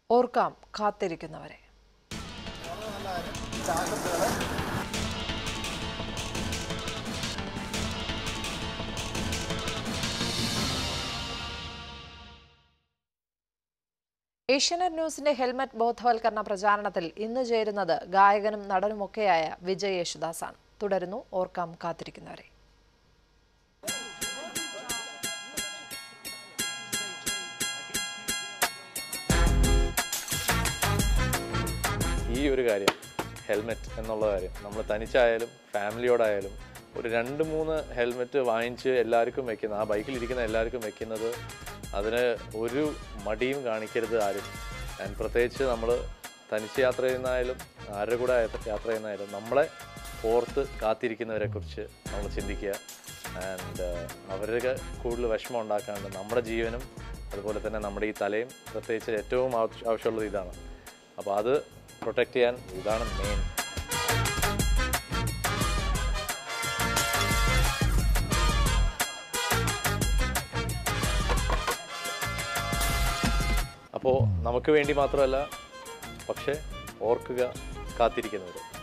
ഓർക്കാം കാത്തിരിക്കുന്നവരെ ഏഷ്യാനെറ്റ് ന്യൂസിന്റെ ഹെൽമറ്റ് ബോധവൽക്കരണ പ്രചാരണത്തിൽ ഇന്ന് ചേരുന്നത് ഗായകനും നടനുമൊക്കെയായ വിജയ് യേശുദാസാണ് തുടരുന്നു ഓർക്കാം കാത്തിരിക്കുന്നവരെ ഈ ഒരു കാര്യം ഹെൽമെറ്റ് എന്നുള്ള കാര്യം നമ്മൾ തനിച്ചായാലും ഫാമിലിയോടായാലും ഒരു രണ്ട് മൂന്ന് ഹെൽമെറ്റ് വാങ്ങിച്ച് എല്ലാവർക്കും വെക്കുന്ന ആ ബൈക്കിൽ ഇരിക്കുന്ന എല്ലാവർക്കും വെക്കുന്നത് അതിന് ഒരു മടിയും കാണിക്കരുത് ആരും ആൻഡ് പ്രത്യേകിച്ച് നമ്മൾ തനിച്ച് യാത്ര ചെയ്യുന്നതായാലും ആരുടെ കൂടെ യാത്ര ചെയ്യുന്നതായാലും നമ്മളെ ഓർത്ത് കാത്തിരിക്കുന്നവരെ കുറിച്ച് നമ്മൾ ചിന്തിക്കുക ആൻഡ് അവർക്ക് കൂടുതൽ വിഷമം ഉണ്ടാക്കാണ്ട് നമ്മുടെ ജീവനും അതുപോലെ തന്നെ നമ്മുടെ ഈ തലയും പ്രത്യേകിച്ച് ഏറ്റവും ആവശ്യ- ആവശ്യമുള്ളത് ഇതാണ് അപ്പോൾ അത് പ്രൊട്ടക്റ്റ് ചെയ്യാൻ ഇതാണ് മെയിൻ അപ്പോൾ നമുക്ക് വേണ്ടി മാത്രമല്ല പക്ഷേ ഓർക്കുക കാത്തിരിക്കുന്നവർ